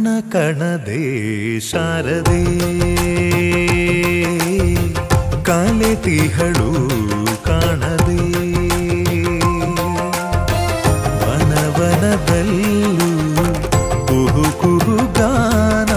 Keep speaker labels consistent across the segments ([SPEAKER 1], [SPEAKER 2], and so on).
[SPEAKER 1] ಕಣ ಕಣದೆ ಶಾರದೆ ಕಾಲೆತಿಹಳು ಕಾಣದೆ ವನವನದಲ್ಲೂ ಕುಹು ಕುಹು ಗಾನ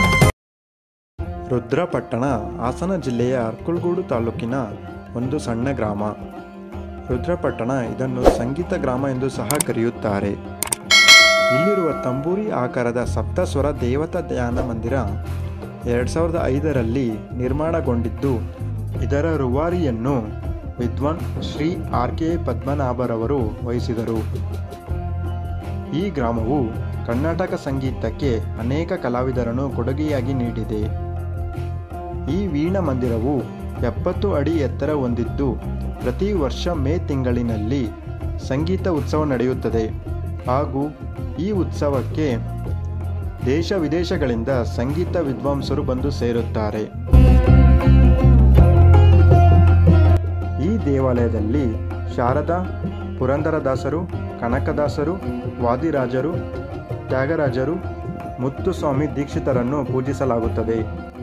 [SPEAKER 2] ರುದ್ರಪಟ್ಟಣ ಹಾಸನ ಜಿಲ್ಲೆಯ ಅರ್ಕಲ್ಗೂಡು ತಾಲೂಕಿನ ಒಂದು ಸಣ್ಣ ಗ್ರಾಮ ರುದ್ರಪಟ್ಟಣ ಇದನ್ನು ಸಂಗೀತ ಗ್ರಾಮ ಎಂದು ಸಹ ಕರೆಯುತ್ತಾರೆ ಇಲ್ಲಿರುವ ತಂಬೂರಿ ಆಕಾರದ ಸಪ್ತಸ್ವರ ದೇವತಾ ಧ್ಯಾನ ಮಂದಿರ ಎರಡು ಸಾವಿರದ ಐದರಲ್ಲಿ ನಿರ್ಮಾಣಗೊಂಡಿದ್ದು ಇದರ ರೂವಾರಿಯನ್ನು ವಿದ್ವಾನ್ ಶ್ರೀ ಆರ್ ಕೆ ಪದ್ಮನಾಭರವರು ವಹಿಸಿದರು ಈ ಗ್ರಾಮವು ಕರ್ನಾಟಕ ಸಂಗೀತಕ್ಕೆ ಅನೇಕ ಕಲಾವಿದರನ್ನು ಕೊಡುಗೆಯಾಗಿ ನೀಡಿದೆ ಈ ವೀಣಾ ಮಂದಿರವು ಎಪ್ಪತ್ತು ಅಡಿ ಎತ್ತರ ಹೊಂದಿದ್ದು ಪ್ರತಿ ವರ್ಷ ಮೇ ತಿಂಗಳಿನಲ್ಲಿ ಸಂಗೀತ ಉತ್ಸವ ನಡೆಯುತ್ತದೆ ಹಾಗೂ ಈ ಉತ್ಸವಕ್ಕೆ ದೇಶ ವಿದೇಶಗಳಿಂದ ಸಂಗೀತ ವಿದ್ವಾಂಸರು ಬಂದು ಸೇರುತ್ತಾರೆ ಈ ದೇವಾಲಯದಲ್ಲಿ ಶಾರದಾ ಪುರಂದರದಾಸರು ಕನಕದಾಸರು ವಾದಿರಾಜರು ತ್ಯಾಗರಾಜರು ಮುತ್ತುಸ್ವಾಮಿ ದೀಕ್ಷಿತರನ್ನು ಪೂಜಿಸಲಾಗುತ್ತದೆ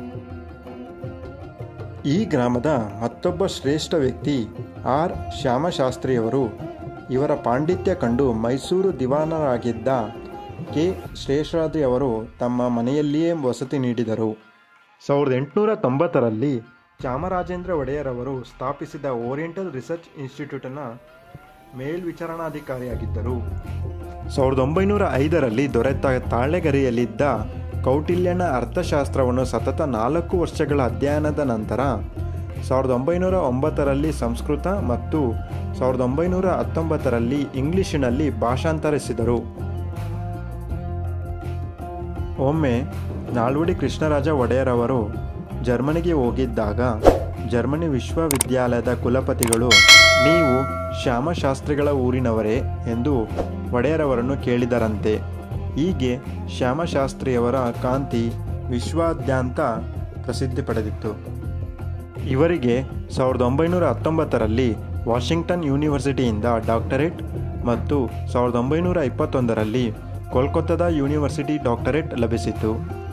[SPEAKER 2] ಈ ಗ್ರಾಮದ ಮತ್ತೊಬ್ಬ ಶ್ರೇಷ್ಠ ವ್ಯಕ್ತಿ ಆರ್ ಶ್ಯಾಮಶಾಸ್ತ್ರಿಯವರು ಇವರ ಪಾಂಡಿತ್ಯ ಕಂಡು ಮೈಸೂರು ದಿವಾನರಾಗಿದ್ದ ಕೆ ಶೇಷಾದ್ರಿಯವರು ತಮ್ಮ ಮನೆಯಲ್ಲಿಯೇ ವಸತಿ ನೀಡಿದರು ಸಾವಿರದ ಎಂಟುನೂರ ತೊಂಬತ್ತರಲ್ಲಿ ಚಾಮರಾಜೇಂದ್ರ ಒಡೆಯರವರು ಸ್ಥಾಪಿಸಿದ ಓರಿಯೆಂಟಲ್ ರಿಸರ್ಚ್ ಇನ್ಸ್ಟಿಟ್ಯೂಟ್ನ ಮೇಲ್ವಿಚಾರಣಾಧಿಕಾರಿಯಾಗಿದ್ದರು ಸಾವಿರದ ಒಂಬೈನೂರ ಐದರಲ್ಲಿ ದೊರೆತ ತಾಳೆಗರಿಯಲ್ಲಿದ್ದ ಕೌಟಿಲ್ಯನ ಅರ್ಥಶಾಸ್ತ್ರವನ್ನು ಸತತ ನಾಲ್ಕು ವರ್ಷಗಳ ಅಧ್ಯಯನದ ನಂತರ ಸಾವಿರದ ಒಂಬೈನೂರ ಒಂಬತ್ತರಲ್ಲಿ ಸಂಸ್ಕೃತ ಮತ್ತು ಸಾವಿರದ ಒಂಬೈನೂರ ಹತ್ತೊಂಬತ್ತರಲ್ಲಿ ಇಂಗ್ಲಿಷಿನಲ್ಲಿ ಭಾಷಾಂತರಿಸಿದರು ಒಮ್ಮೆ ನಾಲ್ವಡಿ ಕೃಷ್ಣರಾಜ ಒಡೆಯರವರು ಜರ್ಮನಿಗೆ ಹೋಗಿದ್ದಾಗ ಜರ್ಮನಿ ವಿಶ್ವವಿದ್ಯಾಲಯದ ಕುಲಪತಿಗಳು ನೀವು ಶ್ಯಾಮಶಾಸ್ತ್ರಿಗಳ ಊರಿನವರೇ ಎಂದು ಒಡೆಯರವರನ್ನು ಕೇಳಿದರಂತೆ ಹೀಗೆ ಶ್ಯಾಮಶಾಸ್ತ್ರಿಯವರ ಕಾಂತಿ ವಿಶ್ವಾದ್ಯಂತ ಪ್ರಸಿದ್ಧಿ ಪಡೆದಿತ್ತು ಇವರಿಗೆ ಸಾವಿರದ ಒಂಬೈನೂರ ಹತ್ತೊಂಬತ್ತರಲ್ಲಿ ವಾಷಿಂಗ್ಟನ್ ಯೂನಿವರ್ಸಿಟಿಯಿಂದ ಡಾಕ್ಟರೇಟ್ ಮತ್ತು ಸಾವಿರದ ಒಂಬೈನೂರ ಇಪ್ಪತ್ತೊಂದರಲ್ಲಿ ಕೋಲ್ಕತ್ತಾದ ಯೂನಿವರ್ಸಿಟಿ ಡಾಕ್ಟರೇಟ್ ಲಭಿಸಿತು